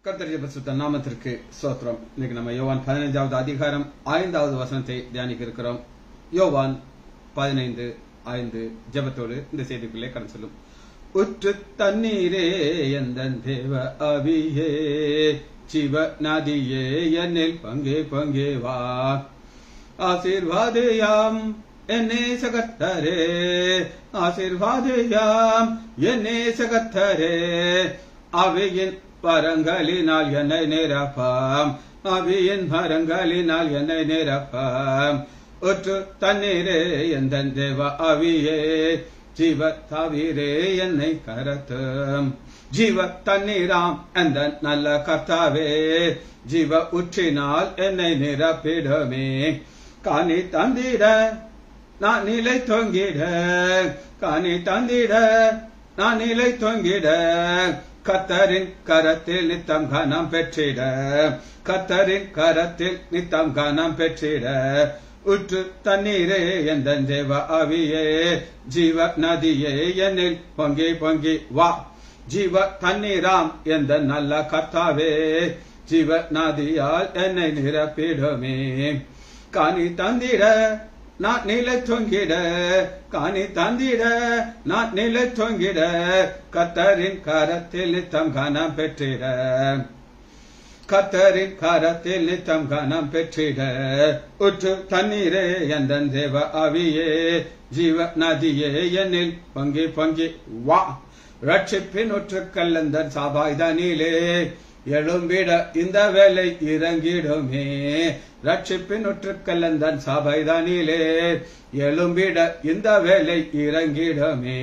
கர்த்தரிய பரிசுத்த நாமத்திற்கு ஸ்தோத்திரம் இன்னைக்கு நம்ம யோவான் பதினைஞ்சாவது அதிகாரம் ஐந்தாவது வசனத்தை தியானிக்க இருக்கிறோம் யோவான் பதினைந்து ஐந்து ஜெபத்தோடு இந்த செய்திக்குள்ளே கடந்து செல்லும் உற்று தண்ணீரே எந்த தேவ அவியே சிவ நதியே என்னில் பங்கே பங்கே வா ஆசீர்வாதயாம் என்னே சகத்தரே ஆசீர்வாதயாம் என்னே சகத்தரே அவையின் வரங்களினால் என்னை நிரப்பாம் அவியின் வரங்களினால் என்னை நிரப்பாம் ஒற்று தண்ணீரே எந்த தேவ அவியே ஜீவ தவிரே என்னை கரத்தும் ஜீவ தண்ணீராம் அந்த நல்ல கர்த்தாவே ஜீவ உற்றினால் என்னை நிரப்பிடுமே காணி தந்திட நான் நிலை தொங்கிட காணி தந்திட நான் நிலை தொங்கிட கத்தரின் கரத்தில் நித்தம் கனம் பெற்றிட கத்தரின் கரத்தில் நித்தம் கனம் பெற்றிட உற்று தண்ணீரே எந்த தேவ அவியே ஜீவ நதியே என்னில் பொங்கி பொங்கி வா ஜீவ தண்ணீராம் எந்த நல்ல கர்த்தாவே ஜீவ நதியால் என்னை நிரப்பிடுமே காணி தந்திட நான் நிலை தொங்கிட காணி தந்திட நான் நிலை தொங்கிட கத்தரின் கரத்தில் நித்தம் கனம் பெற்றிட கத்தரின் கரத்தில் நித்தம் கனம் பெற்றிட உற்று தண்ணீரே எந்த தேவ அவியே ஜீவ நதியே என்னில் பங்கி பங்கி வா ரட்சிப்பின் ஒற்று கல்லந்தன் சாபாய்தனிலே எழும்பிட இந்த வேலை இறங்கிடுமே ரட்சிப்பின் ஒற்று கல்லந்தன் சபைதனிலே எழும்பிட இந்த வேலை இறங்கிடுமே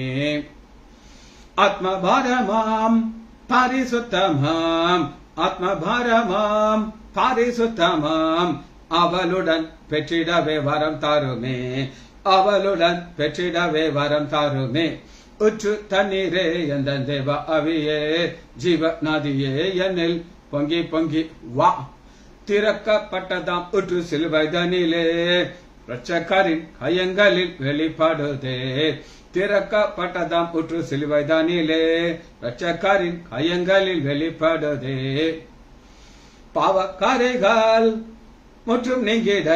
ஆத்மபாரமாம் பரிசுத்தமாம் ஆத்மபாரமாம் பரிசுத்தமாம் அவளுடன் பெற்றிடவே வரம் தாருமே அவளுடன் பெற்றிடவே வரம் தாருமே உற்று தண்ணீரே எந்த தேவ அவியே ஜீவ நதியே என்னில் பொங்கி பொங்கி வா திறக்கப்பட்டதாம் உற்று சிலுவை தனிலே ரட்சக்கரின் கையங்களில் வெளிப்படுதே திறக்கப்பட்டதாம் உற்று சிலுவை தனிலே ரட்சக்கரின் கையங்களில் வெளிப்படுதே பாவக்காரைகள் முற்றும் நீங்கிட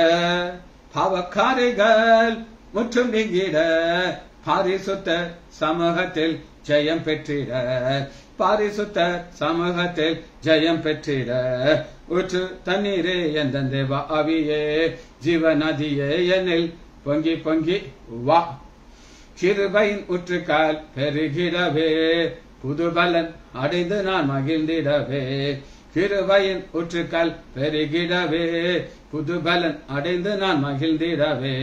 பாவக்காரைகள் முற்றும் நீங்கிட பாரிசுத்த சமூகத்தில் ஜெயம் பெற்றிட பாரிசுத்த சமூகத்தில் ஜெயம் பெற்றிட உற்று தண்ணீரே எந்த தேவ அவியே ஜீவ நதியே என்னில் பொங்கி பொங்கி வா கிருபையின் உற்றுக்கால் பெருகிடவே புதுபலன் அடைந்து நான் மகிழ்ந்திடவே கிருபையின் உற்றுக்கால் பெருகிடவே புதுபலன் அடைந்து நான் மகிழ்ந்திடவே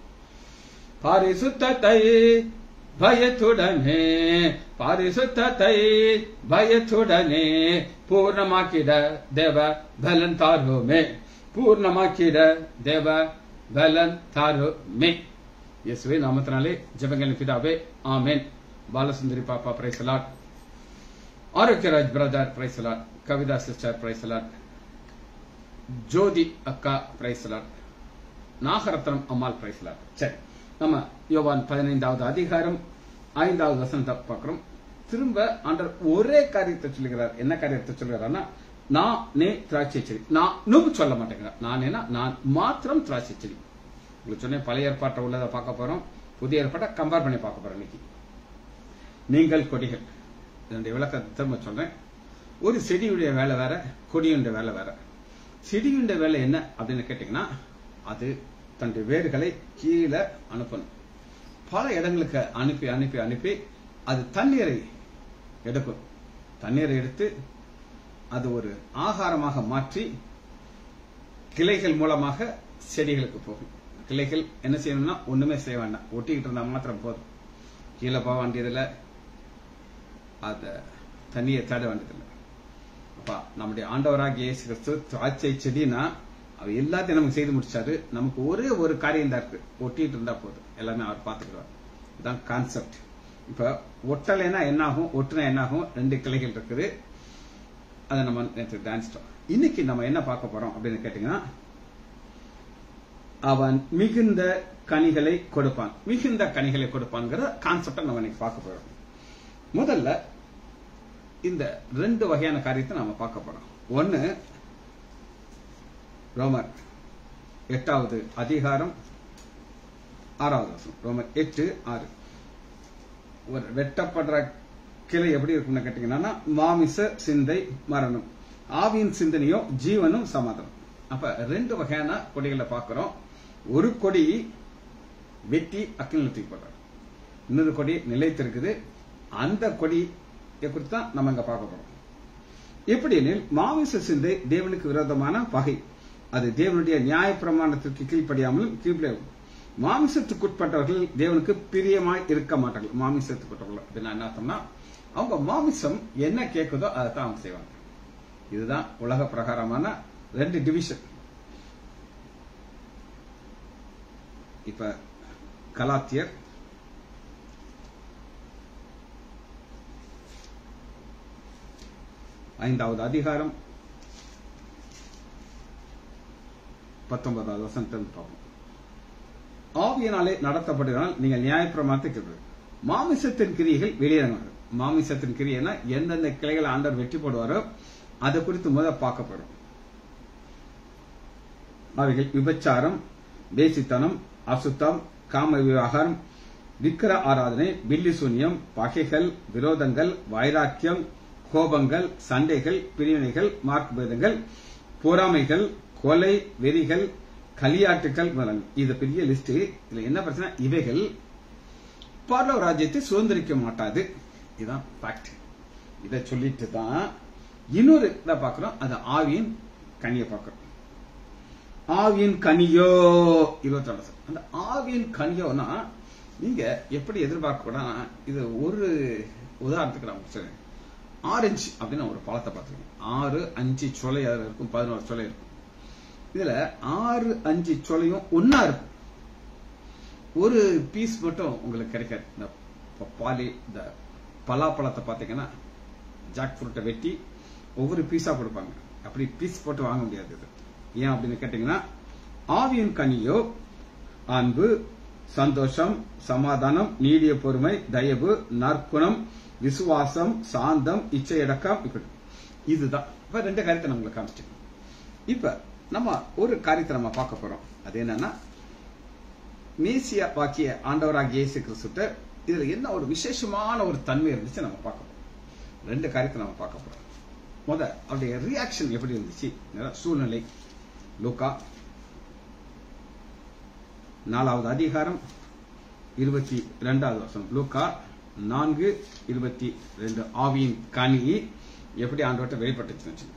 பாரிசுத்தத்தை பயத்துடனே பாரிசுத்தத்தை பயத்துடனே பூர்ணமாக்கிட தேவ பலன் தாருமே பூர்ணமாக்கிட தேவ பலன் தாருமே இயேசுவே நாமத்தினாலே ஜெபங்களின் பிதாவே ஆமேன் பாலசுந்தரி பாப்பா praise the Lord Arokiyaraj brother praise the Lord Kavitha sister praise the Lord Jyothi அக்கா பிரைசலாட் நாகரத்னம் அம்மாள் பிரைசலாட் சரி நம்ம யோவான் பதினைந்தாவது அதிகாரம் ஐந்தாவது வசனத்தை பார்க்கிறோம் திரும்ப ஆண்டர் ஒரே காரியத்தை சொல்லுகிறார் என்ன காரியத்தை சொல்லுகிறார்னா நான் நே திராட்சை செடி நான் நூபு சொல்ல மாட்டேங்கிறார் நான் என்ன நான் மாத்திரம் திராட்சை செடி உங்களுக்கு சொன்னேன் பழைய ஏற்பாட்டை உள்ளதை பார்க்க போறோம் புதிய ஏற்பாட்டை கம்பேர் பண்ணி பார்க்க போறோம் இன்னைக்கு நீங்கள் கொடிகள் இதனுடைய விளக்கத்தை திரும்ப சொல்றேன் ஒரு செடியுடைய வேலை வேற கொடியுடைய வேலை வேற செடியுடைய வேலை என்ன அப்படின்னு கேட்டீங்கன்னா அது தன்னுடைய வேர்களை கீழே அனுப்பணும் பல இடங்களுக்கு அனுப்பி அனுப்பி அனுப்பி அது தண்ணீரை எடுக்கும் தண்ணீரை எடுத்து அது ஒரு ஆகாரமாக மாற்றி கிளைகள் மூலமாக செடிகளுக்கு போகும் கிளைகள் என்ன செய்யணும்னா ஒண்ணுமே செய்ய வேண்டாம் ஒட்டிக்கிட்டு இருந்தா மாத்திரம் போதும் கீழே போக வேண்டியதில்லை அத தண்ணியை தேட வேண்டியதில்லை அப்பா நம்முடைய ஆண்டவராகிய இயேசு கிறிஸ்து திராட்சை செடினா அவர் எல்லாத்தையும் நமக்கு செய்து முடிச்சாரு நமக்கு ஒரே ஒரு காரியம் தான் இருக்கு ஒட்டிட்டு இருந்தா போதும் எல்லாமே அவர் பாத்துக்கிறார் இதுதான் கான்செப்ட் இப்ப ஒட்டலைன்னா என்ன ஆகும் ஒட்டுனா என்ன ஆகும் ரெண்டு கிளைகள் இருக்குது அதை நம்ம நேற்று டான்ஸ்டோம் இன்னைக்கு நம்ம என்ன பார்க்க போறோம் அப்படின்னு கேட்டீங்கன்னா அவன் மிகுந்த கனிகளை கொடுப்பான் மிகுந்த கனிகளை கொடுப்பான்ங்கிற கான்செப்டை நம்ம இன்னைக்கு பார்க்க போறோம் முதல்ல இந்த ரெண்டு வகையான காரியத்தை நாம பார்க்க போறோம் ஒன்னு ரோமர் எட்டாவது அதிகாரம் ஆறாவது வசனம் ரோமர் எட்டு ஆறு ஒரு வெட்டப்படுற கிளை எப்படி இருக்கும்னு கேட்டீங்கன்னா மாமிச சிந்தை மரணம் ஆவியின் சிந்தனையோ ஜீவனும் சமாதானம் அப்ப ரெண்டு வகையான கொடிகளை பார்க்கிறோம் ஒரு கொடி வெட்டி அக்கினில் தூக்கி போடுறார் இன்னொரு கொடி நிலைத்திருக்குது அந்த கொடியை குறித்து தான் நம்ம இங்க பார்க்க போறோம் எப்படி எனில் மாமிச சிந்தை தேவனுக்கு விரோதமான பகை அது தேவனுடைய நியாய பிரமாணத்திற்கு கீழ்ப்படியாமலும் கீழ்ப்படியாமல் மாமிசத்துக்குட்பட்டவர்கள் தேவனுக்கு பிரியமாய் இருக்க மாட்டார்கள் மாமிசத்துக்குட்பட்டவர்கள் அப்படின்னா என்ன அர்த்தம்னா அவங்க மாமிசம் என்ன கேட்குதோ அதை தான் அவங்க செய்வாங்க இதுதான் உலக பிரகாரமான ரெண்டு டிவிஷன் இப்ப கலாத்தியர் ஐந்தாவது அதிகாரம் பத்தொன்பதாவது வசனத்தை பார்ப்போம் ஆவியினாலே நடத்தப்படுகிறால் நீங்கள் நியாயப்பிரமாணத்தை கேட்பது மாமிசத்தின் கிரியைகள் வெளியேறாங்க மாமிசத்தின் கிரியைனா எந்தெந்த கிளைகளை ஆண்டவர் வெற்றி போடுவாரோ அதை குறித்து முதல் பார்க்க போறோம் அவைகள் விபச்சாரம் பேசித்தனம் அசுத்தம் காம விவகாரம் விக்கிர ஆராதனை பில்லி சூன்யம் பகைகள் விரோதங்கள் வைராக்கியம் கோபங்கள் சண்டைகள் பிரிவினைகள் மார்க் பேதங்கள் பொறாமைகள் கொலை வெறிகள் களியாட்டுகள் முதலானவை. இது பெரிய லிஸ்ட் இதுல என்ன பிரச்சனை இவைகள் பார்லவ ராஜ்யத்தை சுதந்திரிக்க மாட்டாது இதுதான் ஃபேக்ட் இதை சொல்லிட்டு தான் இன்னொரு இதை பார்க்கிறோம் அது ஆவியின் கனியை பார்க்கிறோம் ஆவியின் கனியோ இருபத்தி அந்த ஆவியின் கனியோனா நீங்க எப்படி எதிர்பார்க்க கூடனா இது ஒரு உதாரணத்துக்கு நான் சொல்றேன் ஆரஞ்சு அப்படின்னு ஒரு பழத்தை பார்த்துருக்கேன் ஆறு அஞ்சு சொலை அதுல இருக்கும் பதினோரு சொலை இருக்கும் இதுல ஆறு அஞ்சு சொலையும் ஒன்னா இருக்கும் ஒரு பீஸ் மட்டும் உங்களுக்கு கிடைக்காது இந்த பப்பாளி இந்த பலாப்பழத்தை பார்த்தீங்கன்னா ஜாக் ஃப்ரூட்டை வெட்டி ஒவ்வொரு பீஸா கொடுப்பாங்க அப்படி பீஸ் போட்டு வாங்க முடியாது இது ஏன் அப்படின்னு கேட்டீங்கன்னா ஆவியின் கனியோ அன்பு சந்தோஷம் சமாதானம் நீடிய பொறுமை தயவு நற்குணம் விசுவாசம் சாந்தம் இச்சையடக்கம் இப்படி இதுதான் இப்ப ரெண்டு காரியத்தை நான் உங்களுக்கு காமிச்சிட்டேன் இப்ப நம்ம ஒரு காரியத்தை நம்ம பார்க்க போறோம் அது என்னன்னா மேசியா வாக்கிய ஆண்டவராகிய இயேசு கிறிஸ்துட்ட இதுல என்ன ஒரு விசேஷமான ஒரு தன்மை இருந்துச்சு நம்ம பார்க்க போறோம் ரெண்டு காரியத்தை நம்ம பார்க்க போறோம் முத அவருடைய ரியாக்ஷன் எப்படி இருந்துச்சு சூழ்நிலை லூக்கா நாலாவது அதிகாரம் இருபத்தி ரெண்டாவது வருஷம் லூக்கா நான்கு இருபத்தி ரெண்டு ஆவியின் கனி எப்படி ஆண்டவர்கிட்ட வெளிப்பட்டுச்சுன்னு வச்சுக்கோங்க.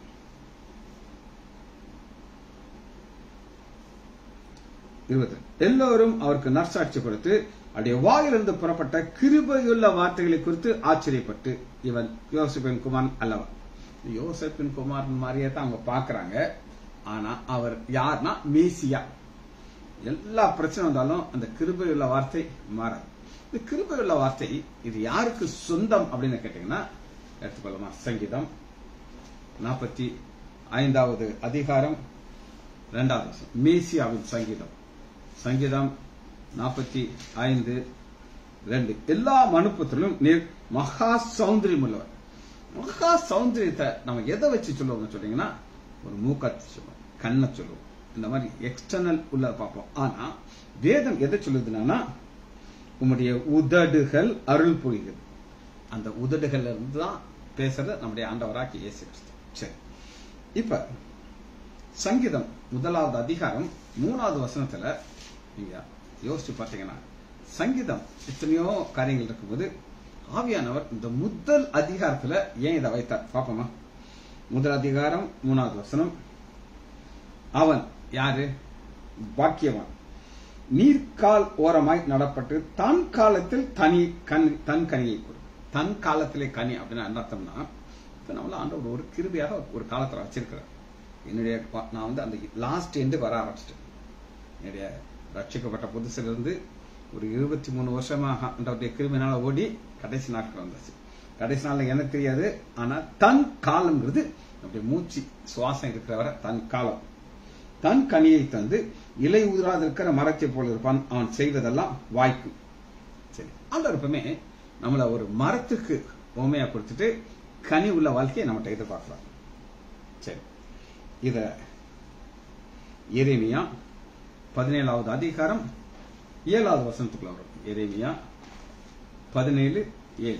இருபத்தி எல்லோரும் அவருக்கு நற்சாட்சி கொடுத்து அவருடைய வாயிலிருந்து புறப்பட்ட கிருபையுள்ள வார்த்தைகளை குறித்து ஆச்சரியப்பட்டு இவன் யோசிப்பின் குமார் அல்லவா யோசப்பின் குமார் மாதிரியே தான் அவங்க பாக்குறாங்க ஆனா அவர் யார்னா மேசியா எல்லா பிரச்சனை வந்தாலும் அந்த கிருபையுள்ள வார்த்தை மாறாது இந்த கிருபையுள்ள வார்த்தை இது யாருக்கு சொந்தம் அப்படின்னு கேட்டீங்கன்னா எடுத்துக்கொள்ளமா சங்கீதம் நாற்பத்தி ஐந்தாவது அதிகாரம் இரண்டாவது வசனம். மேசியாவின் சங்கீதம் சங்கீதம் நாற்பத்தி ஐந்து ரெண்டு எல்லா மனுப்பத்திலும் நீர் மகா சௌந்தரியம் உள்ளவர் மகா சௌந்தரியத்தை நம்ம எதை வச்சு சொல்லுவோம்னு சொன்னீங்கன்னா ஒரு மூக்கத்தை சொல்லுவோம் கண்ணை சொல்லுவோம் இந்த மாதிரி எக்ஸ்டர்னல் உள்ள பார்ப்போம் ஆனா வேதம் எதை சொல்லுதுன்னா உம்முடைய உதடுகள் அருள் புரிகிறது அந்த உதடுகள்ல இருந்து தான் பேசுறது நம்முடைய ஆண்டவராக்கி இயேசு கிறிஸ்து சரி இப்ப சங்கீதம் முதலாவது அதிகாரம் மூணாவது வசனத்துல நீங்க யோசிச்சு பார்த்தீங்கன்னா சங்கீதம் எத்தனையோ காரியங்கள் இருக்கும்போது ஆவியானவர் இந்த முதல் அதிகாரத்துல ஏன் இதை வைத்தார் பாப்போமா முதல் அதிகாரம் மூணாவது வசனம் அவன் யாரு பாக்கியவான் நீர்க்கால் ஓரமாய் நடப்பட்டு தன் காலத்தில் தனி கண் தன் கனியை கொடு தன் காலத்திலே கனி அப்படின்னு என்ன அர்த்தம்னா இப்ப நம்மள ஆண்டவர் ஒரு கிருபியாக ஒரு காலத்துல வச்சிருக்கிறார் என்னுடைய பா- நான் வந்து அந்த லாஸ்ட் எண்டு வர ஆரம்பிச்சிட்டேன் என்னுடைய ரட்சிக்கப்பட்ட புதுசுல இருந்து ஒரு இருபத்தி மூணு வருஷமாக ஆண்டவருடைய கிருமினால ஓடி கடைசி நாட்கள் வந்தாச்சு கடைசி நாள்ல எனக்கு தெரியாது ஆனா தன் காலம்ங்கிறது நம்முடைய மூச்சு சுவாசம் இருக்கிறவரை தன் காலம் தன் கனியை தந்து இலை உதிராதிருக்கிற மரத்தை போல இருப்பான் அவன் செய்வதெல்லாம் வாய்க்கும் சரி ஆண்டவர் எப்பவுமே நம்மள ஒரு மரத்துக்கு உண்மையா கொடுத்துட்டு கனி உள்ள வாழ்க்கையை நம்மகிட்ட எதிர்பார்க்கலாம் சரி இத எரேமியா பதினேழாவது அதிகாரம் ஏழாவது வசனத்துக்குள்ள வரும் எரேமியா பதினேழு ஏழு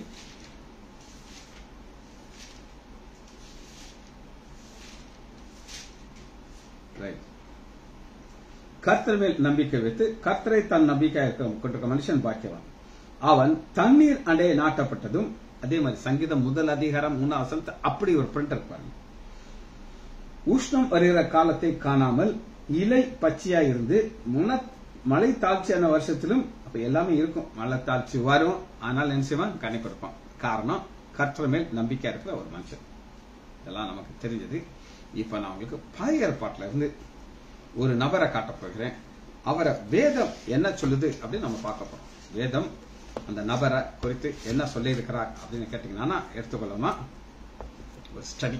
ரைட் கர்த்தர் மேல் நம்பிக்கை வைத்து கர்த்தரை தன் நம்பிக்கையாக கொண்டிருக்க மனுஷன் பாக்கியவான் அவன் தண்ணீர் அடைய நாட்டப்பட்டதும் அதே மாதிரி சங்கீதம் முதல் அதிகாரம் மூணாம் வசனத்தை அப்படி ஒரு பிரிண்ட் இருப்பாங்க உஷ்ணம் வருகிற காலத்தை காணாமல் இலை பச்சையா இருந்து முன மழை தாழ்ச்சியான வருஷத்திலும் அப்ப எல்லாமே இருக்கும் மழை தாழ்ச்சி வரும் ஆனால் என்ன செய்வான் கனி கொடுப்பான் காரணம் கர்த்தர் மேல் நம்பிக்கை இருக்கிற ஒரு மனுஷன் இதெல்லாம் நமக்கு தெரிஞ்சது இப்ப நான் உங்களுக்கு பழைய ஏற்பாட்டுல இருந்து ஒரு நபரை காட்டப் போகிறேன் அவரை வேதம் என்ன சொல்லுது அப்படின்னு நம்ம பார்க்க போறோம் வேதம் அந்த நபரை குறித்து என்ன சொல்லி இருக்கிறார் அப்படின்னு கேட்டீங்கன்னா எடுத்துக்கொள்ளமா ஒரு ஸ்டடி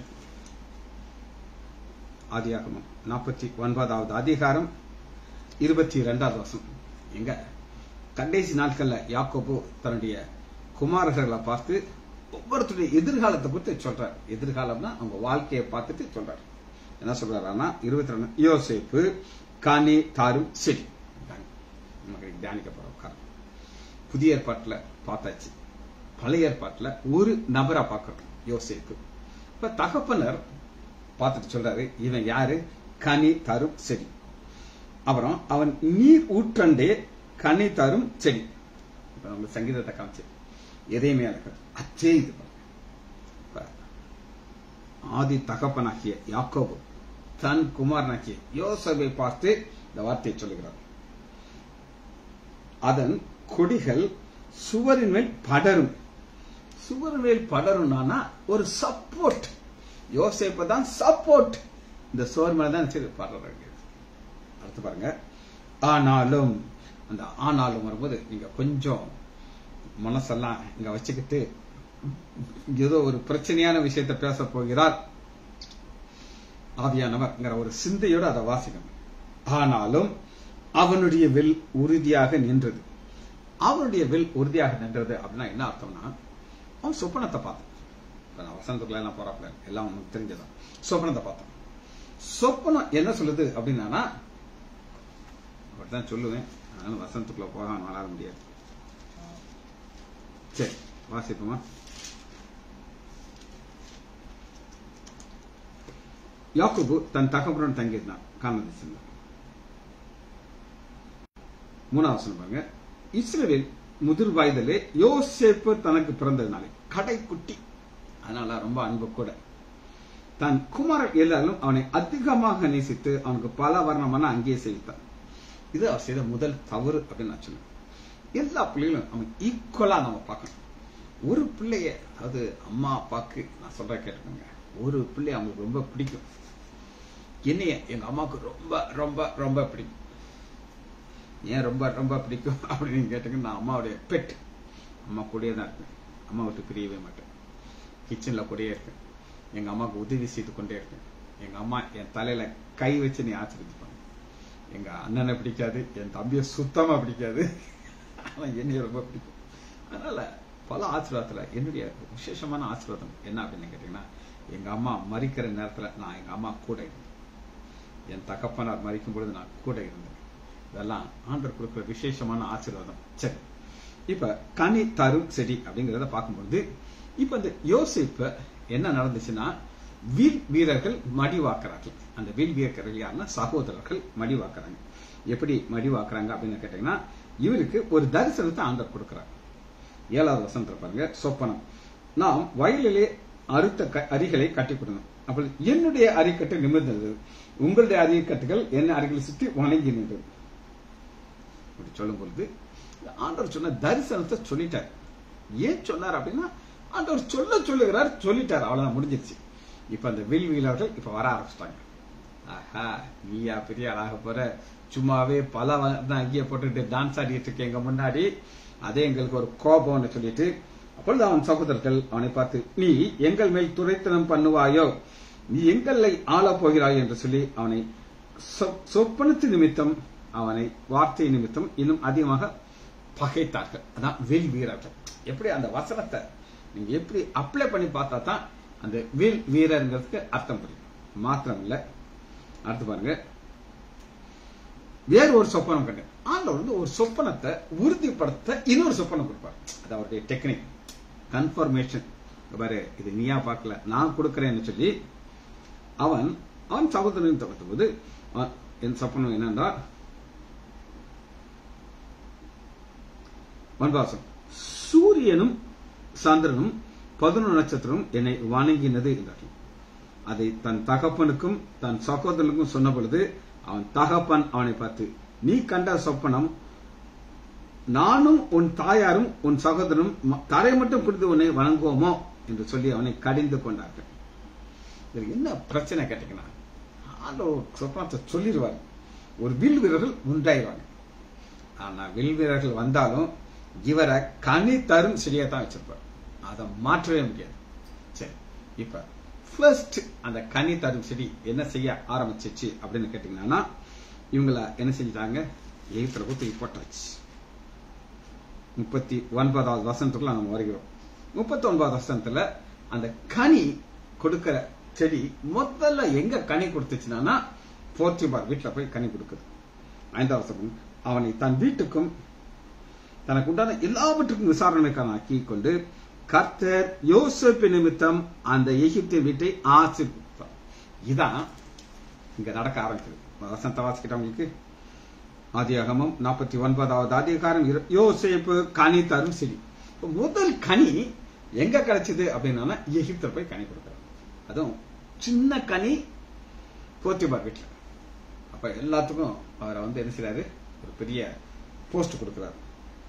ஆதியாகமம் நாற்பத்தி ஒன்பதாவது அதிகாரம் இருபத்தி இரண்டாவது வருஷம் எங்க கடைசி நாட்கள்ல யாக்கோபு தன்னுடைய குமாரர்களை பார்த்து ஒவ்வொருத்தருடைய எதிர்காலத்தை குறித்து சொல்றார் எதிர்காலம்னா அவங்க வாழ்க்கையை பார்த்துட்டு சொல்றார் என்ன சொல்றாருன்னா இருபத்தி ரெண்டு யோசேப்பு காணி தாரும் செடி நமக்கு தியானிக்க போற காரணம் புதிய ஏற்பாட்டுல பார்த்தாச்சு பழைய ஏற்பாட்டுல ஒரு நபரா பார்க்கணும் யோசேப்பு இப்ப தகப்பனர் பார்த்துட்டு சொல்றாரு இவன் யாரு கனி தரும் செடி அப்புறம் அவன் நீர் ஊற்றண்டே கனி தரும் செடி இப்ப நம்ம சங்கீதத்தை காமிச்சு எதையுமே இருக்கிற அச்சே இது ஆதி தகப்பனாக்கிய யாக்கோபு தன் குமாரனாக்கிய யோசபை பார்த்து இந்த வார்த்தையை சொல்லுகிறார் அதன் கொடிகள் சுவரின் மேல் படரும் சுவரின் மேல் படரும்னா ஒரு சப்போர்ட் யோசேப்பு தான் சப்போர்ட் இந்த சுவர் மேல தான் சரி படுறாங்க அடுத்து பாருங்க ஆனாலும் அந்த ஆனாலும் வரும்போது நீங்க கொஞ்சம் மனசெல்லாம் இங்க வச்சுக்கிட்டு ஏதோ ஒரு பிரச்சனையான விஷயத்தை பேச போகிறார் ஆவியானவர்ங்கிற ஒரு சிந்தையோட அதை வாசிக்கணும் ஆனாலும் அவனுடைய வில் உறுதியாக நின்றது அவனுடைய வில் உறுதியாக நின்றது அப்படின்னா என்ன அர்த்தம்னா அவன் சொப்பனத்தை பார்த்தான் நான் வசந்தத்துக்குள்ள எல்லாம் போறாப்ல எல்லாம் உனக்கு தெரிஞ்சதான் சொப்பனத்தை பார்த்தான் சொப்பனம் என்ன சொல்லுது அப்படின்னா அப்படிதான் சொல்லுவேன் அதனால வசந்தத்துக்குள்ள போக வளர முடியாது சரி வாசிப்போமா யாக்கோபு தன் தகப்பனுடன் தங்கியிருந்தான் காணதி சென்றார் மூணாவது வசனம் பாருங்க இஸ்ரேலில் முதிர் வயதிலே யோசேப்பு தனக்கு பிறந்ததுனாலே கடைக்குட்டி அதனால ரொம்ப அன்பு கூட தன் குமாரன் எல்லாரும் அவனை அதிகமாக நேசித்து அவனுக்கு பல வர்ணமான அங்கேயே செய்வித்தான் இது அவர் செய்த முதல் தவறு அப்படின்னு நான் சொன்னேன் எல்லா பிள்ளைகளும் அவன் ஈக்குவலா நம்ம பார்க்கணும் ஒரு பிள்ளைய அதாவது அம்மா அப்பாக்கு நான் சொல்ற கேட்டுக்கோங்க ஒரு பிள்ளை அவங்களுக்கு ரொம்ப பிடிக்கும் என்னைய எங்க அம்மாவுக்கு ரொம்ப ரொம்ப ரொம்ப பிடிக்கும் ஏன் ரொம்ப ரொம்ப பிடிக்கும் அப்படின்னு கேட்டீங்கன்னா நான் அம்மாவுடைய பெட் அம்மா கூடயே தான் இருப்பேன் அம்மா விட்டு பிரியவே மாட்டேன் கிச்சன்ல கூடயே இருப்பேன் எங்க அம்மாவுக்கு உதவி செய்து கொண்டே இருப்பேன் எங்க அம்மா என் தலையில கை வச்சு நீ ஆச்சரிச்சுப்பாங்க எங்க அண்ணனை பிடிக்காது என் தம்பியை சுத்தமா பிடிக்காது ஆனா என்னைய ரொம்ப பிடிக்கும் அதனால பல ஆசீர்வாதத்துல என்னுடைய விசேஷமான ஆசீர்வாதம் என்ன அப்படின்னு கேட்டீங்கன்னா எங்க அம்மா மறிக்கிற நேரத்துல நான் எங்க அம்மா கூட இருந்தேன் என் தகப்பனார் மறிக்கும் பொழுது நான் கூட இருந்தேன் இதெல்லாம் ஆண்டர் கொடுக்கிற விசேஷமான ஆசீர்வாதம் சரி இப்ப கனி தரும் செடி அப்படிங்கறத பார்க்கும்பொழுது இப்ப இந்த யோசிப்ப என்ன நடந்துச்சுன்னா வில் வீரர்கள் மடிவாக்குறார்கள் அந்த வில் வீரர்கள் யாருன்னா சகோதரர்கள் மடிவாக்குறாங்க எப்படி மடிவாக்குறாங்க அப்படின்னு கேட்டீங்கன்னா இவருக்கு ஒரு தரிசனத்தை ஆண்டர் கொடுக்கிறார் ஏழாவது வசனத்துல பாருங்க சொப்பனம் நாம் வயலிலே அறுத்த அரிகளை கட்டி கொடுக்கணும் அப்படி என்னுடைய அரிக்கட்டு நிமிர்ந்தது உங்களுடைய அரிக்கட்டுகள் என்ன அருகில் சுற்றி வணங்கி நின்றது அப்படி சொல்லும் பொழுது ஆண்டவர் சொன்ன தரிசனத்தை சொல்லிட்டார் ஏன் சொன்னார் அப்படின்னா ஆண்டவர் சொல்ல சொல்லுகிறார் சொல்லிட்டார் அவ்வளவுதான் முடிஞ்சிருச்சு இப்ப அந்த வில் வீலர்கள் இப்ப வர ஆரம்பிச்சிட்டாங்க ஆஹா நீயா பெரிய ஆளாக போற சும்மாவே பல அங்கேயே போட்டுட்டு டான்ஸ் ஆடிட்டு இருக்க எங்க முன்னாடி அதே எங்களுக்கு ஒரு கோபம்னு சொல்லிட்டு அப்பொழுது அவன் சகோதரர்கள் அவனை பார்த்து நீ எங்கள் மேல் துரைத்தனம் பண்ணுவாயோ நீ எங்களை ஆள போகிறாய் என்று சொல்லி அவனை சொப்பனத்து நிமித்தம் அவனை வார்த்தை நிமித்தம் இன்னும் அதிகமாக பகைத்தார்கள் அதான் வில் வீரர்கள் எப்படி அந்த வசனத்தை நீங்க எப்படி அப்ளை பண்ணி பார்த்தா தான் அந்த வில் வீரருங்கிறதுக்கு அர்த்தம் புரியும் மாத்திரம் இல்ல அடுத்து பாருங்க வேறு ஒரு சொப்பனம் கண்டு ஆண்டவர் வந்து ஒரு சொப்பனத்தை உறுதிப்படுத்த இன்னொரு சொப்பனம் கொடுப்பார் அது அவருடைய டெக்னிக் கன்ஃபர்மேஷன் பாரு இது நீயா பார்க்கல நான் கொடுக்கிறேன்னு சொல்லி அவன் அவன் சகோதரன் தவிர்த்தபோது அவன் என் சொப்பனம் என்னென்றால் வன்வாசம் சூரியனும் சந்திரனும் பதினொரு நட்சத்திரமும் என்னை வணங்கினது என்றார்கள் அதை தன் தகப்பனுக்கும் தன் சகோதரனுக்கும் சொன்ன பொழுது அவன் தகப்பன் அவனை பார்த்து நீ கண்ட சொப்பனம் நானும் உன் தாயாரும் உன் சகோதரனும் ம- தரை மட்டும் பிடித்து உன்னை வணங்குவோமோ என்று சொல்லி அவனை கடிந்து கொண்டார்கள் இதுல என்ன பிரச்சனை கேட்டீங்கன்னா ஆண்டவர் சொப்பனத்தை சொல்லிடுவார் ஒரு வில் வீரர்கள் உண்டாயிருவாங்க ஆனா வில் வீரர்கள் வந்தாலும் இவரை கனி தரும் செடியை தான் வச்சிருப்பார் அதை மாற்றவே முடியாது சரி இப்ப ஃபர்ஸ்ட் அந்த கனி தரும் செடி என்ன செய்ய ஆரம்பிச்சிச்சு அப்படின்னு கேட்டீங்கன்னா இவங்கள என்ன செஞ்சிட்டாங்க எகிப்துல ஊத்தி போட்டாச்சு முப்பத்தி ஒன்பதாவது வசனத்துக்குள்ள நம்ம வருகிறோம் முப்பத்தி ஒன்பதாவது வசனத்துல அந்த கனி கொடுக்கிற செடி முதல்ல எங்க கனி கொடுத்துச்சுன்னா போர்த்திபார் வீட்டுல போய் கனி கொடுக்குது ஐந்தாவது வசனம் அவனை தன் வீட்டுக்கும் தனக்கு உண்டான எல்லாவற்றுக்கும் விசாரணைக்கான ஆக்கி கொண்டு கர்த்தர் யோசேப்பு நிமித்தம் அந்த எகிப்தின் வீட்டை ஆசிர்வதித்தார் இதான் இங்க நடக்க ஆரம்பிக்குது வசனத்தை வாசிக்கிட்டவங்களுக்கு ஆதியாகமம் நாற்பத்தி ஒன்பதாவது அதிகாரம் இரு- யோசேப்பு கனி தரும் செடி இப்ப முதல் கனி எங்க கிடைச்சது அப்படின்னா எகிப்தில் போய் கனி கொடுக்குறாரு அதுவும் சின்ன கனி போத்திபார் வீட்டுல அப்ப எல்லாத்துக்கும் அவரை வந்து என்ன செய்றாரு ஒரு பெரிய போஸ்ட் கொடுக்கிறார்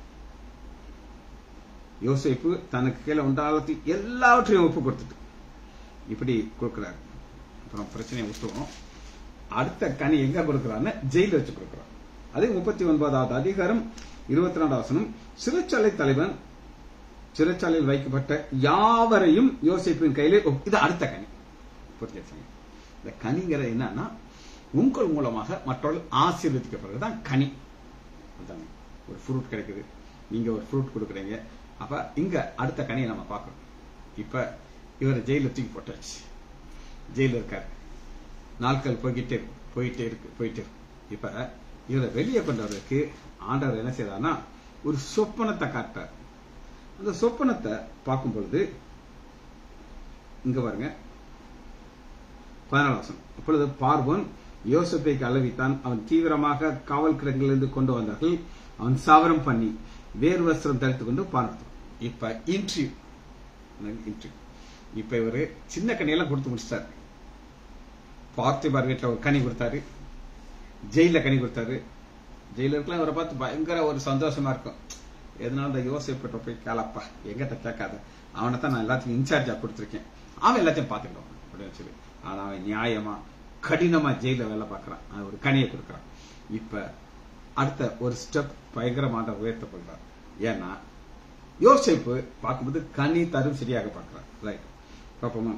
யோசேப்பு தனக்கு கீழே உண்டாலத்தி எல்லாவற்றையும் ஒப்பு கொடுத்துட்டு இப்படி கொடுக்கிறார் அப்புறம் பிரச்சனையை விட்டுருவோம் அடுத்த கனி எங்க கொடுக்கிறான்னு ஜெயில வச்சு கொடுக்கிறார் அதே முப்பத்தி ஒன்பதாவது அதிகாரம் இருபத்தி ரெண்டாவது வசனம் சிறைச்சாலை தலைவன் சிறைச்சாலையில் வைக்கப்பட்ட யாவரையும் யோசிப்பின் கையிலே ஒப்- இது அடுத்த கனி புரிஞ்சுச்சுங்க இந்த கனிங்கிறது என்னன்னா உங்கள் மூலமாக மற்றவர்கள் ஆசீர்வதிக்கப்படுறது கனி அதாங்க ஒரு ஃப்ரூட் கிடைக்குது நீங்க ஒரு ஃப்ரூட் கொடுக்குறீங்க அப்ப இங்க அடுத்த கனியை நம்ம பார்க்கணும் இப்ப இவர் ஜெயில தூக்கி போட்டாச்சு ஜெயில இருக்காரு நாட்கள் போய்கிட்டே இருக்கு போயிட்டே இருக்கு போயிட்டே இருக்கு இப்ப இவரை வெளியே கொண்டு வரதுக்கு ஆண்டவர் என்ன செய்யறாருன்னா ஒரு சொப்பனத்தை காட்டார் அந்த சொப்பனத்தை பார்க்கும் பொழுது இங்க பாருங்க பதினாலாசம் அப்பொழுது பார்வோன் யோசப்பை அளவித்தான் அவன் தீவிரமாக காவல் கிடங்கிலிருந்து கொண்டு வந்தார்கள் அவன் சாவரம் பண்ணி வேறு வஸ்திரம் தரித்துக் கொண்டு பார்த்தான் இப்ப இன்டர்வியூ இன்டர்வியூ இப்ப இவரு சின்ன கனியெல்லாம் கொடுத்து முடிச்சிட்டாரு பார்த்திபார் வீட்டுல ஒரு கனி கொடுத்தாரு ஜெயில கனி கொடுத்தாரு ஜெயிலருக்குலாம் இவரை பார்த்து பயங்கர ஒரு சந்தோஷமா இருக்கும் எதனால இந்த யோசிப்பட்ட போய் கேளப்பா எங்கிட்ட கேட்காத அவனை தான் நான் எல்லாத்தையும் இன்சார்ஜா கொடுத்துருக்கேன் அவன் எல்லாத்தையும் பார்த்துக்கிடுவான் அப்படின்னு சொல்லி ஆனா அவன் நியாயமா கடினமா ஜெயில வேலை பார்க்கறான் அவன் ஒரு கனியை கொடுக்கறான் இப்ப அடுத்த ஒரு ஸ்டெப் பயங்கரமான உயர்த்தப்படுறார் ஏன்னா யோசிப்பு பார்க்கும்போது கனி தரும் சரியாக பார்க்கிறார் ரைட் பார்ப்போமா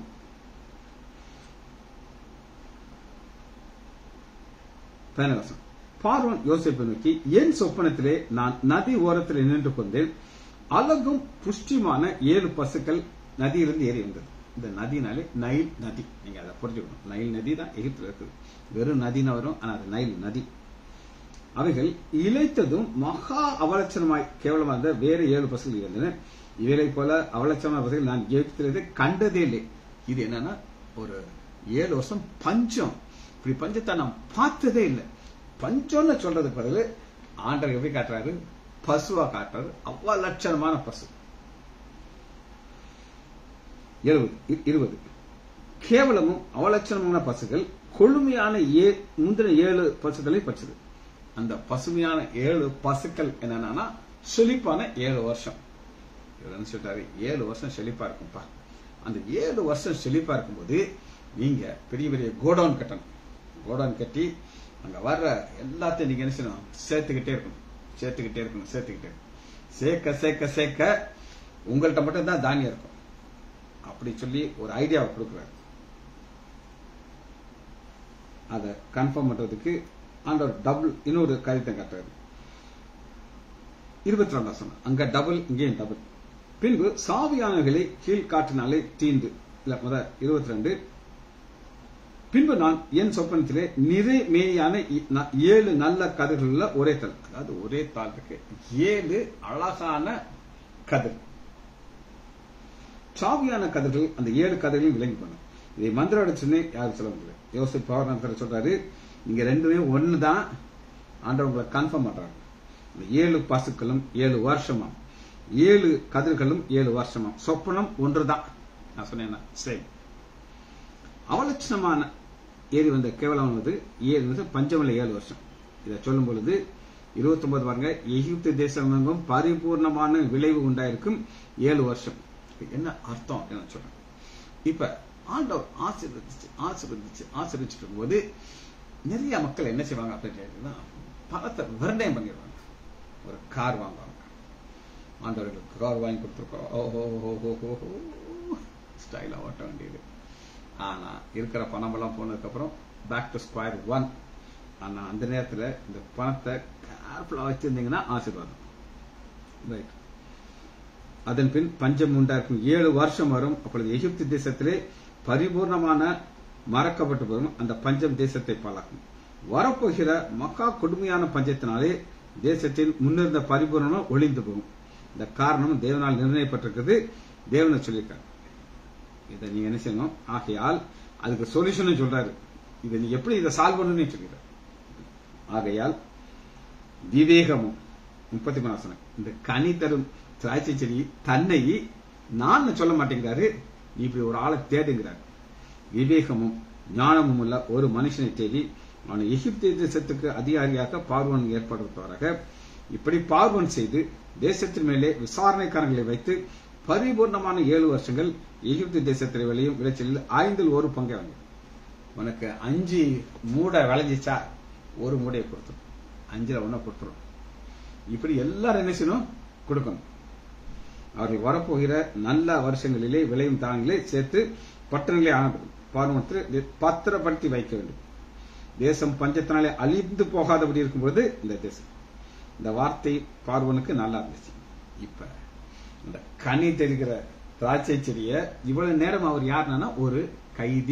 பதினவசம் பார்வன் யோசிப்பை நோக்கி என் சொப்பனத்திலே நான் நதி ஓரத்தில் நின்று கொண்டேன் அழகும் புஷ்டிமான ஏழு பசுக்கள் நதியிலிருந்து ஏறி வந்தது இந்த நதினாலே நைல் நதி நீங்க அதை புரிஞ்சுக்கணும் நைல் நதி தான் எகிப்துல இருக்குது வெறும் நதினா வரும் ஆனா அது நைல் நதி அவைகள் இழைத்ததும் மகா அவலட்சணமாய் கேவலமாக இருந்த வேறு ஏழு பசுகள் இருந்தன இவைகளை போல அவலட்சணமான பசுகள் நான் எகிப்திலிருந்து கண்டதே இல்லை இது என்னன்னா ஒரு ஏழு வருஷம் பஞ்சம் இப்படி பஞ்சத்தை நான் பார்த்ததே இல்லை பஞ்சம்னு சொல்றதுக்கு பதில் ஆண்டவர் எப்படி காட்டுறாரு பசுவா காட்டுறாரு அவ்வளவு லட்சணமான பசு எழுபது இ- இருபது கேவலமும் அவலட்சணமான பசுகள் கொழுமையான ஏ முந்தின ஏழு பசுக்களை பச்சது அந்த பசுமையான ஏழு பசுக்கள் என்னன்னா செழிப்பான ஏழு வருஷம் இவர் என்ன சொல்லிட்டாரு ஏழு வருஷம் செழிப்பா இருக்கும்பா அந்த ஏழு வருஷம் செழிப்பா இருக்கும்போது நீங்க பெரிய பெரிய கோடவுன் கட்டணும் கோடவுன் கட்டி அங்க வர்ற எல்லாத்தையும் நீங்க என்ன செய்யணும் சேர்த்துக்கிட்டே இருக்கணும் சேர்த்துக்கிட்டே இருக்கணும் சேர்த்துக்கிட்டே இருக்கணும் சேர்க்க சேர்க்க சேர்க்க உங்கள்கிட்ட மட்டும் தான் தானியம் இருக்கும் அப்படி சொல்லி ஒரு ஐடியாவை கொடுக்குறாரு அதை கன்ஃபார்ம் பண்றதுக்கு ஆண்டவர் டபுள் இன்னொரு காரியத்தை காட்டுறாரு இருபத்தி ரெண்டாம் சொன்ன அங்க டபுள் இங்கேயும் டபுள் பின்பு சாவியானவர்களை கீழ்காற்றினாலே தீண்டு இல்ல முத இருபத்தி ரெண்டு பின்பு நான் என் சொப்பனத்திலே நிறைமேயான இ- ந- ஏழு நல்ல கதிர்கள் உள்ள ஒரே தல் அதாவது ஒரே தாள் இருக்கு ஏழு அழகான கதிர் சாவியான கதிர்கள் அந்த ஏழு கதிர்களையும் விளங்கி பண்ணும் இதை மந்திரோட சொன்னே யாரும் சொல்ல முடியல யோசிப் பவர் சொல்றாரு நீங்க ரெண்டுமே ஒண்ணுதான் ஆண்டவர் உங்களை கன்ஃபார்ம் பண்றாங்க இந்த ஏழு பசுக்களும் ஏழு வருஷமா ஏழு கதிர்களும் ஏழு வருஷமா சொப்பனம் ஒன்றுதான் நான் சொன்னேன் சேம் அவலட்சணமான ஏறி வந்த கேவலம் வந்து ஏழு வந்து பஞ்சமில்ல ஏழு வருஷம் இதை சொல்லும் பொழுது இருபத்தி ஒன்பது பாருங்க எகிப்து தேசம் எங்கும் பரிபூர்ணமான விளைவு உண்டாயிருக்கும் ஏழு வருஷம் இது என்ன அர்த்தம் என்ன சொல்றேன் இப்ப ஆண்டவர் ஆசீர்வதிச்சு ஆசீர்வதிச்சு ஆசீர்வதிச்சுட்டு இருக்கும்போது நிறைய மக்கள் என்ன செய்வாங்க அப்படின்னு கேட்டீங்கன்னா பணத்தை விரண்டயம் பண்ணிடுவாங்க ஒரு கார் வாங்குவாங்க ஆண்டவர்களுக்கு கார் வாங்கி கொடுத்துருக்கோம் ஓஹோ ஓஹோ ஓஹோ ஸ்டைலா ஓட்ட வேண்டியது ஆனா இருக்கிற பணமெல்லாம் போனதுக்கு பேக் டு ஸ்கொயர் ஒன் ஆனா அந்த நேரத்துல இந்த பணத்தை கேர்ஃபுல்லா வச்சிருந்தீங்கன்னா ஆசீர்வாதம் ரைட் அதன் பின் பஞ்சம் உண்டாக்கும் ஏழு வருஷம் வரும் அப்பொழுது எகிப்து தேசத்திலே பரிபூர்ணமான மறக்கப்பட்டு போகும் அந்த பஞ்சம் தேசத்தை பாழாக்கும் வரப்போகிற மக்கா கொடுமையான பஞ்சத்தினாலே தேசத்தின் முன்னிருந்த பரிபூர்ணம் ஒளிந்து போகும் இந்த காரணம் தேவனால் நிர்ணயிப்பட்டிருக்கிறது தேவனை சொல்லியிருக்காரு இதை நீங்க என்ன செய்யணும் ஆகையால் அதுக்கு சொல்யூஷன் சொல்றாரு இதை நீ எப்படி இதை சால்வ் பண்ணணும்னு சொல்லிடுற ஆகையால் விவேகமும் முப்பத்தி மூணாசனம் இந்த கனி தரும் திராட்சை செடி தன்னை நான் சொல்ல மாட்டேங்கிறாரு நீ இப்படி ஒரு ஆளை தேடுங்கிறார் விவேகமும் ஞானமும் உள்ள ஒரு மனுஷனை தேடி அவனை எகிப்து தேசத்துக்கு அதிகாரியாக பார்வன் ஏற்படுத்துவாராக இப்படி பார்வன் செய்து தேசத்தின் மேலே விசாரணைக்காரர்களை வைத்து பரிபூர்ணமான ஏழு வருஷங்கள் எகிப்து தேசத்தில் விளையும் விளைச்சலில் ஐந்தில் ஒரு பங்கை வாங்க உனக்கு அஞ்சு மூடை விளைஞ்சிச்சா ஒரு மூடையை கொடுத்துரும் அஞ்சுல ஒன்ன கொடுத்துரும் இப்படி எல்லாரும் என்ன செய்யணும் கொடுக்கணும் அவர்கள் வரப்போகிற நல்ல வருஷங்களிலே விளையும் தானியங்களை சேர்த்து பட்டணங்களே ஆனப்படும் பார்வனத்தில் பத்திரப்படுத்தி வைக்க வேண்டும் தேசம் பஞ்சத்தினாலே அழிந்து போகாதபடி இருக்கும்போது இந்த தேசம் இந்த வார்த்தை பார்வனுக்கு நல்லா இருந்துச்சு இப்ப இந்த கனி தெரிகிற திராட்சை செடிய இவ்வளவு நேரம் அவர் யாருன்னா ஒரு கைதி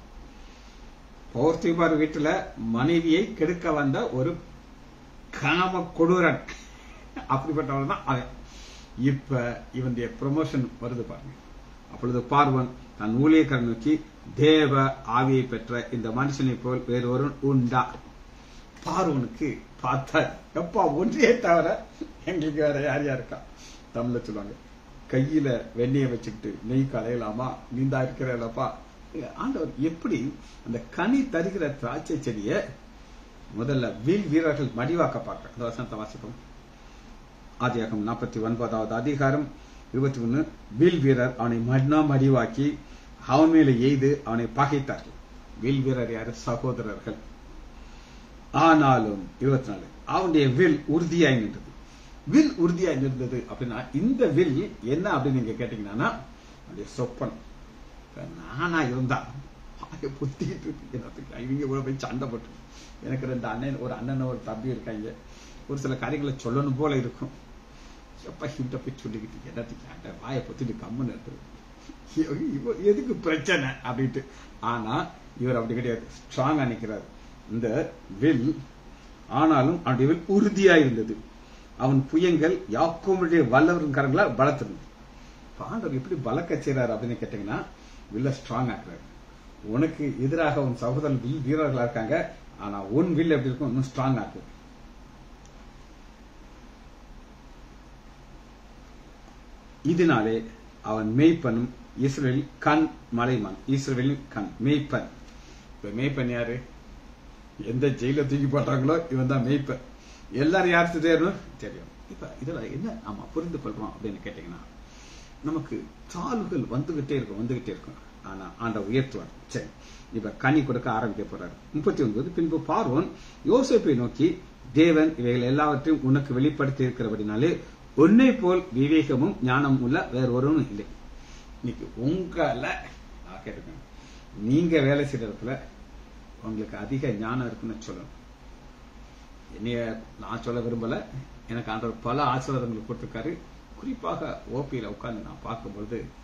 பௌர்த்திபார் வீட்டுல மனைவியை கெடுக்க வந்த ஒரு காம கொடூரன் அப்படிப்பட்டவன் தான் அவன் இப்ப இவனுடைய ப்ரொமோஷன் வருது பாருங்க அப்பொழுது பார்வன் தன் ஊழியக்காரன் நோக்கி தேவ ஆவியை பெற்ற இந்த மனுஷனை போல் வேறு ஒருவன் உண்டா பார்வனுக்கு பார்த்தார் எப்பா ஒன்றே தவிர எங்களுக்கு வேற யார் யார் இருக்கா தமிழ்ல சொல்லுவாங்க கையில வெண்ணெயை வச்சுக்கிட்டு நெய் கலையலாமா நீந்தா இருக்கிறப்பா ஆண்டவர் எப்படி அந்த கனி தருகிற திராட்சை செடிய முதல்ல வில் வீரர்கள் மடிவாக்க பார்க்க அந்த வசனத்தை வாசிப்போம் ஆதியாகம் நாற்பத்தி ஒன்பதாவது அதிகாரம் இருபத்தி ஒன்னு வில் வீரர் அவனை மண்ணா மடிவாக்கி அவன் மேல எய்து அவனை பகைத்தார்கள் வில் வீரர் யாரு சகோதரர்கள் ஆனாலும் இருபத்தி நாலு அவனுடைய வில் உறுதியாய் நின்றது வில் உறுதியாய் நின்றது அப்படின்னா இந்த வில் என்ன அப்படின்னு நீங்க கேட்டீங்கன்னா அவனுடைய சொப்பனம் இப்ப நானா இருந்தா வாயை புத்திக்கிட்டு இருக்கு என்னத்துக்கு இவங்க கூட போய் சண்டை போட்டு எனக்கு ரெண்டு அண்ணன் ஒரு அண்ணன் ஒரு தம்பி இருக்காங்க ஒரு சில காரியங்களை சொல்லணும் போல இருக்கும் எப்ப இவட்ட போய் சொல்லிக்கிட்டு என்னத்துக்கு அந்த வாயை பொத்திட்டு கம்முன்னு எடுத்து இவ- எதுக்கு பிரச்சனை அப்படின்ட்டு ஆனா இவர் அப்படி கிடையாது ஸ்ட்ராங்கா நிக்கிறார் இந்த வில் ஆனாலும் அவனுடைய வில் உறுதியா இருந்தது அவன் புயங்கள் யாக்கோமுடைய வல்லவருங்காரங்களா பலத்திருந்தது இப்ப ஆண்டவர் எப்படி பலக்க செய்றாரு அப்படின்னு கேட்டீங்கன்னா வில்ல ஸ்ட்ராங் ஆக்குறாரு உனக்கு எதிராக உன் சகோதரன் வில் வீரர்களா இருக்காங்க ஆனா உன் வில் எப்படி இருக்கும் இன்னும் ஸ்ட்ராங் ஆக்கு இதனாலே அவன் மேய்ப்பனும் இஸ்ரேல் கண் மலைமான் இஸ்ரேலின் கண் மேய்ப்பன் இப்ப மேய்ப்பன் யாரு எந்த ஜெயில தூக்கி போட்டாங்களோ இவன் தான் மேய்ப்பன் எல்லாரும் யாருக்கு தெரியும் தெரியும் இப்ப இதுல என்ன ஆமா புரிந்து கொள்றோம் அப்படின்னு கேட்டீங்கன்னா நமக்கு சாலுகள் வந்துகிட்டே இருக்கும் வந்துகிட்டே இருக்கும் ஆனா ஆண்ட உயர்த்துவார் சரி இப்ப கனி கொடுக்க ஆரம்பிக்க போறாரு முப்பத்தி ஒன்பது பின்பு பார்வோன் யோசேப்பை நோக்கி தேவன் இவைகள் எல்லாவற்றையும் உனக்கு வெளிப்படுத்தி இருக்கிறபடினாலே உன்னை போல் விவேகமும் ஞானமும் உள்ள வேற ஒருவனும் இல்லை இன்னைக்கு உங்களை நான் கேட்டுக்கேன் நீங்க வேலை செய்யற இடத்துல உங்களுக்கு அதிக ஞானம் இருக்குன்னு சொல்லணும் என்னைய நான் சொல்ல விரும்பல எனக்கு ஆண்டவர் பல ஆசீர்வாதங்கள் கொடுத்திருக்காரு குறிப்பாக ஓபியில உட்கார்ந்து நான் பார்க்கும்பொழுது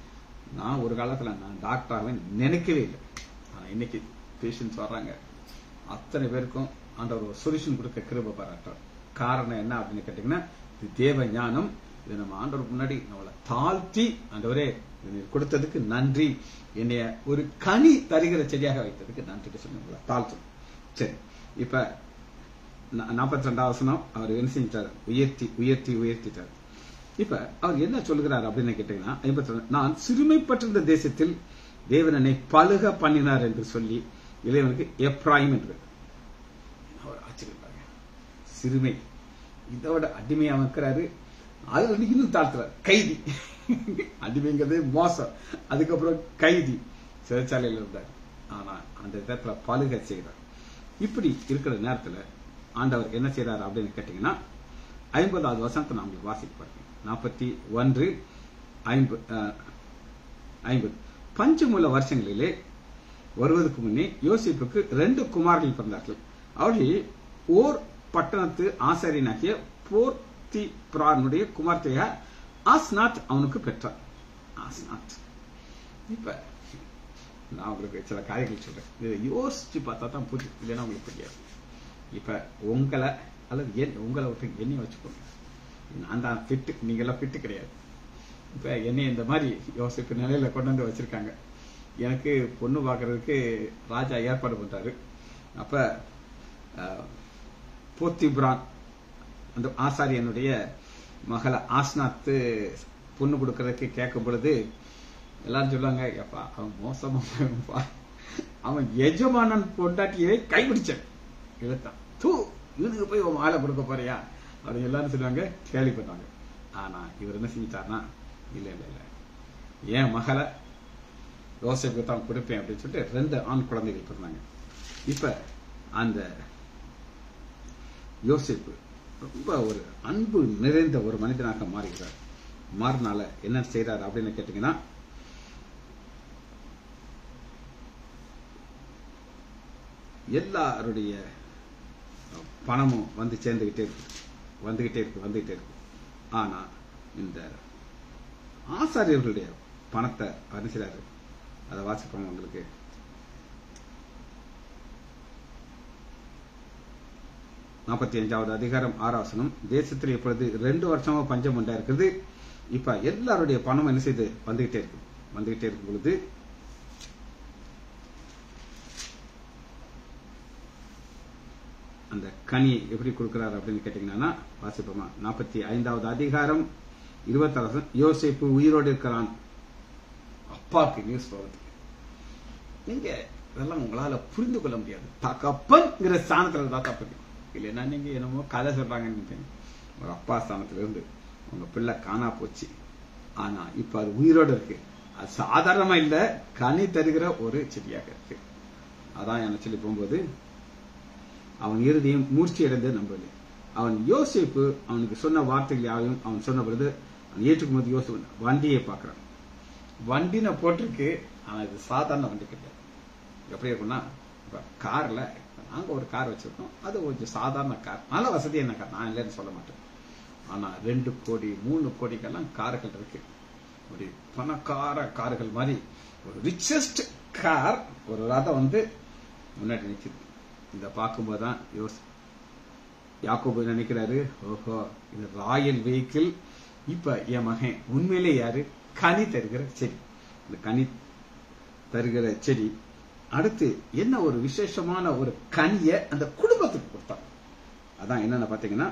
நான் ஒரு காலத்துல நான் டாக்டர் ஆவேன் நினைக்கவே இல்லை ஆனா இன்னைக்கு பேஷண்ட்ஸ் வர்றாங்க அத்தனை பேருக்கும் ஆண்டவர் ஒரு சொல்யூஷன் கொடுக்க கிருப பாராட்டார் காரணம் என்ன அப்படின்னு கேட்டீங்கன்னா இது தேவ ஞானம் இது நம்ம ஆண்டவருக்கு முன்னாடி நம்மளை தாழ்த்தி ஆண்டவரே இது நீர் கொடுத்ததுக்கு நன்றி என்னைய ஒரு கனி தருகிற செடியாக வைத்ததுக்கு நன்றி சொல்லி நம்மளை தாழ்த்தும் சரி இப்ப நாற்பத்தி ரெண்டாவது வசனம் அவர் என்ன செஞ்சிட்டார் உயர்த்தி உயர்த்தி உயர்த்திட்டார் இப்ப அவர் என்ன சொல்லுகிறார் அப்படின்னு கேட்டீங்கன்னா ஐம்பத்தி ரெண்டு நான் சிறுமைப்பட்டிருந்த தேசத்தில் தேவன் என்னை பழுக பண்ணினார் என்று சொல்லி இளைவனுக்கு எப்ராயிம் என்று அவர் ஆச்சரியப்பாங்க சிறுமை இதோட அடிமையா இருக்கிறாரு அதுல இருந்து இன்னும் தாழ்த்துறாரு கைதி அடிமைங்கிறது மோசம் அதுக்கப்புறம் கைதி சிறைச்சாலையில் இருந்தார் ஆனா அந்த இடத்துல பழுக செய்கிறார் இப்படி இருக்கிற நேரத்துல ஆண்டவர் என்ன செய்றார் அப்படின்னு கேட்டீங்கன்னா ஐம்பதாவது வசனத்தை நான் உங்களுக்கு வாசிக்க பாருங்க நாற்பத்தி ஒன்று ஐம்பது ஐம்பது பஞ்சமூல வருஷங்களிலே வருவதற்கு முன்னே யோசிப்புக்கு ரெண்டு குமார்கள் பிறந்தார்கள் அவர்கள் ஓர் பட்டணத்து ஆசாரியனாகிய போர்த்தி பிரானுடைய குமார்த்தையா ஆஸ்நாத் அவனுக்கு பெற்றார் ஆஸ்நாத் இப்ப நான் உங்களுக்கு சில காரியங்கள் சொல்றேன் இதை யோசிச்சு பார்த்தா தான் புரியும் இல்லைன்னா உங்களுக்கு புரியாது இப்ப உங்களை அல்லது என் உங்களை விட்டு என்னைய வச்சுக்கோங்க நான் தான் ஃபிட்டு நீங்களாம் ஃபிட்டு கிடையாது இப்ப என்னை இந்த மாதிரி யோசிப்பு நிலையில கொண்டு வந்து வச்சிருக்காங்க எனக்கு பொண்ணு பார்க்கறதுக்கு ராஜா ஏற்பாடு பண்றாரு அப்ப போத்திபிரான் அந்த ஆசாரியனுடைய மகளை ஆஸ்நாத்து பொண்ணு கொடுக்கறதுக்கு கேட்கும் பொழுது எல்லாரும் சொல்லுவாங்க எப்பா அவன் மோசமா அவன் எஜமானன் பொண்டாட்டியை கைப்பிடிச்சான் இழுத்தான் தூ இவனுக்கு போய் உன் மாலை கொடுக்க போறியா அப்படின்னு எல்லாரும் சொல்லுவாங்க கேள்விப்பட்டாங்க ஆனா இவர் என்ன செஞ்சிட்டாருன்னா இல்ல இல்ல இல்ல என் மகளை யோசிப்புக்கு தான் கொடுப்பேன் அப்படின்னு சொல்லிட்டு ரெண்டு ஆண் குழந்தைகள் பிறந்தாங்க இப்ப அந்த யோசிப்பு ரொம்ப ஒரு அன்பு நிறைந்த ஒரு மனிதனாக மாறுகிறார் மாறினால என்ன செய்யறாரு அப்படின்னு கேட்டீங்கன்னா எல்லாருடைய பணமும் வந்து சேர்ந்துகிட்டே இருக்கு வந்துகிட்டே இருக்கு வந்துகிட்டே இருக்கு ஆனா இந்த ஆசாரியர்களுடைய பணத்தை அனுசராரு அதை வாசிப்பாங்க உங்களுக்கு நாற்பத்தி அஞ்சாவது அதிகாரம் ஆராசனம் தேசத்தில் இப்பொழுது ரெண்டு வருஷமா பஞ்சம் உண்டா இருக்குது இப்ப எல்லாருடைய பணம் என்ன செய்து வந்துகிட்டே இருக்கு வந்துகிட்டே இருக்கும் பொழுது அந்த கனி எப்படி கொடுக்கிறார் அப்படின்னு கேட்டீங்கன்னா வாசிப்போமா நாற்பத்தி ஐந்தாவது அதிகாரம் இருபத்தாறு யோசிப்பு உயிரோடு இருக்கிறான் அப்பாவுக்கு நியூஸ் போகுது நீங்க இதெல்லாம் உங்களால புரிந்து கொள்ள முடியாது தகப்பன்ங்கிற ஸ்தானத்துல தான் தப்பு இல்லைன்னா நீங்க என்னமோ கதை சொல்றாங்கன்னு ஒரு அப்பா ஸ்தானத்துல இருந்து உங்க பிள்ளை காணா போச்சு ஆனா இப்ப அது உயிரோடு இருக்கு அது சாதாரணமா இல்ல கனி தருகிற ஒரு செடியாக இருக்கு அதான் என்ன சொல்லி போகும்போது அவன் இறுதியும் மூர்ச்சி அடைந்து நம்பல அவன் யோசிப்பு அவனுக்கு சொன்ன வார்த்தைகள் யாவையும் அவன் சொன்ன பொழுது அவன் ஏற்றுக்கும் போது யோசிப்பு வண்டியை பார்க்கறான் வண்டின போட்டிருக்கு ஆனா இது சாதாரண வண்டி கிடையாது எப்படி இருக்கும்னா இப்ப கார்ல நாங்க ஒரு கார் வச்சிருக்கோம் அது கொஞ்சம் சாதாரண கார் நல்ல வசதியான கார் நான் இல்லைன்னு சொல்ல மாட்டேன் ஆனா ரெண்டு கோடி மூணு கோடிக்கெல்லாம் கார்கள் இருக்கு ஒரு பணக்கார கார்கள் மாதிரி ஒரு ரிச்சஸ்ட் கார் ஒரு ரதம் வந்து முன்னாடி நிற்குது இத பார்க்கும்போது தான் யோசி யாக்கோபு நினைக்கிறாரு ஓஹோ இது ராயல் வெஹிக்கிள் இப்ப என் மகன் உண்மையிலே யாரு கனி தருகிற செடி இந்த கனி தருகிற செடி அடுத்து என்ன ஒரு விசேஷமான ஒரு கனிய அந்த குடும்பத்துக்கு கொடுத்தான் அதான் என்னன்னு பாத்தீங்கன்னா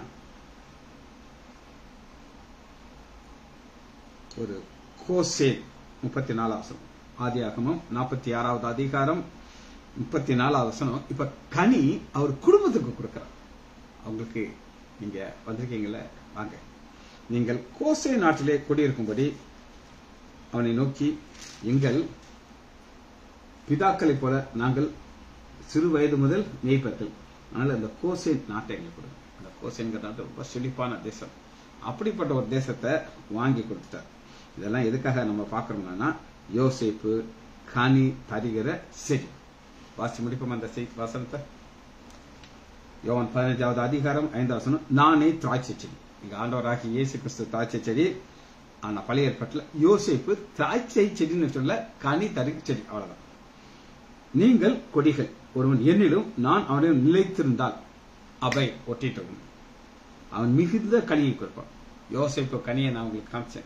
ஒரு கோசேல் முப்பத்தி நாலாவது வசனம் ஆதி ஆகமம் நாற்பத்தி ஆறாவது அதிகாரம் முப்பத்தி நாலாவது வசனம் இப்ப கனி அவர் குடும்பத்துக்கு கொடுக்கிறார் அவங்களுக்கு நீங்க வந்திருக்கீங்கல்ல வாங்க நீங்கள் கோசே நாட்டிலே குடியிருக்கும்படி அவனை நோக்கி எங்கள் பிதாக்களைப் போல நாங்கள் சிறு வயது முதல் மேய்ப்பர்கள் அதனால இந்த கோசேன் நாட்டை எங்களுக்கு கொடுங்க அந்த கோசேன்கிற நாட்டு ரொம்ப செழிப்பான தேசம் அப்படிப்பட்ட ஒரு தேசத்தை வாங்கி கொடுத்தார் இதெல்லாம் எதுக்காக நம்ம பார்க்கறோம்னா யோசேப்பு கனி தருகிற செடி வாசி முடிப்போம் அந்த செய்தி வசனத்தை யோவன் பதினஞ்சாவது அதிகாரம் ஐந்தாவது வசனம் நானே திராட்சை செடி இங்க ஆண்டவராகி இயேசு கிறிஸ்து திராட்சை செடி ஆனா பழைய ஏற்பாட்டில் யோசேப்பு திராட்சை செடின்னு சொல்ல கனி தருக்கு செடி அவ்வளவுதான் நீங்கள் கொடிகள் ஒருவன் என்னிலும் நான் அவனிடம் நிலைத்திருந்தால் அவை ஒட்டிட்டு அவன் மிகுந்த கனியை கொடுப்பான் யோசிப்பு கனியை நான் உங்களுக்கு காமிச்சேன்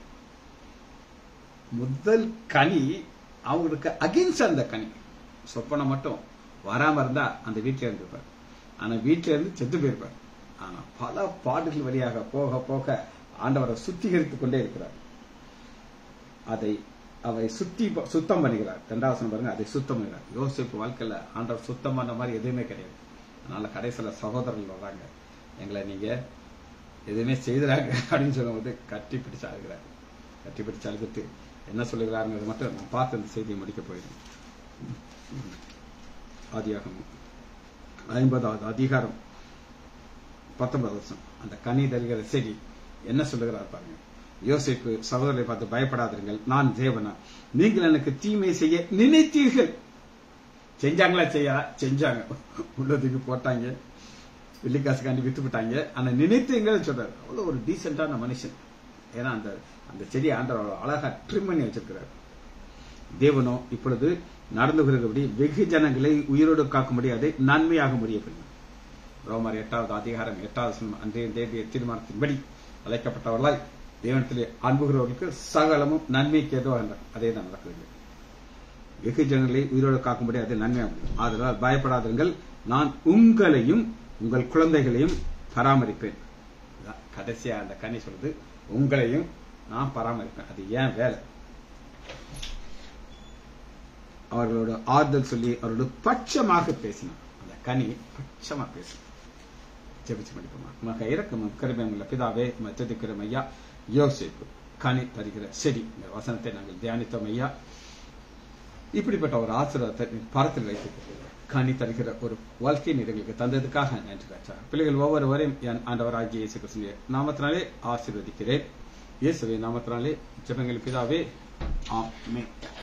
முதல் கனி அவங்களுக்கு அகெயின்ஸ்ட் அந்த கனி சொப்பனை மட்டும் வராம இருந்தா அந்த வீட்டில இருந்திருப்பார் ஆனா வீட்டில இருந்து செத்து போயிருப்பார் ஆனா பல பாடுகள் வழியாக போக போக ஆண்டவரை சுத்திகரித்துக் கொண்டே இருக்கிறார் அதை அவை சுத்தி சுத்தம் பண்ணுகிறார் ரெண்டாவது பாருங்க அதை சுத்தம் பண்ணுகிறார் யோசிப்பு வாழ்க்கையில ஆண்டவர் சுத்தம் பண்ண மாதிரி எதுவுமே கிடையாது அதனால கடைசியில சகோதரர்கள் வர்றாங்க எங்களை நீங்க எதுவுமே செய்திடாங்க அப்படின்னு சொல்லும்போது கட்டி பிடிச்சு அழுகிறார் கட்டி பிடிச்சு அழுதுட்டு என்ன சொல்லுகிறாருங்கிறது மட்டும் நான் பார்த்து அந்த செய்தியை முடிக்க போயிடும் ஆதியாகம் ஐம்பதாவது அதிகாரம் பத்தொன்பது வருஷம் அந்த கனி தருகிற செடி என்ன சொல்லுகிறார் பாருங்க யோசிப்பு சகோதரரை பார்த்து பயப்படாதீர்கள் நான் தேவனா நீங்கள் எனக்கு தீமை செய்ய நினைத்தீர்கள் செஞ்சாங்களா செய்யா செஞ்சாங்க உள்ளதுக்கு போட்டாங்க வெள்ளிக்காசுக்காண்டி வித்து விட்டாங்க ஆனா நினைத்தீங்க சொல்றாரு அவ்வளவு ஒரு டீசென்டான மனுஷன் ஏன்னா அந்த அந்த செடி ஆண்டவர் அழகா ட்ரிம் பண்ணி வச்சிருக்கிறார் தேவனோ இப்பொழுது நடந்து கொள்கிறபடி வெகு ஜனங்களை உயிரோடு காக்கும்படி அதை நன்மையாக முடிய பண்ணும் ரோமர் எட்டாவது அதிகாரம் எட்டாவது அன்றைய தேதிய தீர்மானத்தின்படி அழைக்கப்பட்டவர்களாய் தேவனத்திலே அன்புகிறவர்களுக்கு சகலமும் நன்மைக்கு ஏதோ என்றார் அதே தான் நடக்கிறது வெகு ஜனங்களை உயிரோடு காக்கும்படி அதை நன்மையாக முடியும் அதனால் பயப்படாதீர்கள் நான் உங்களையும் உங்கள் குழந்தைகளையும் பராமரிப்பேன் கடைசியா அந்த கனி சொல்றது உங்களையும் நான் பராமரிப்பேன் அது ஏன் வேலை அவர்களோட ஆறுதல் சொல்லி அவரோட பட்சமாக பேசினான் அந்த கனி பட்சமா பேசினான் ஜெபிச்சு முடிப்போமா மக இறக்கமும் கருமையும் உள்ள பிதாவே மற்றதுக்கிறோம் ஐயா யோசிப்பு கனி தருகிற செடி இந்த வசனத்தை நாங்கள் தியானித்தோம் ஐயா இப்படிப்பட்ட ஒரு ஆசிரியத்தை பரத்தில் வைத்து கனி தருகிற ஒரு வாழ்க்கை எங்களுக்கு தந்ததுக்காக நன்றி ராஜா பிள்ளைகள் ஒவ்வொருவரையும் என் ஆண்டவராகிய இயேசு கிருஷ்ணன் நாமத்தினாலே ஆசீர்வதிக்கிறேன் இயேசுவை நாமத்தினாலே ஜெபங்கள் பிதாவே ஆமே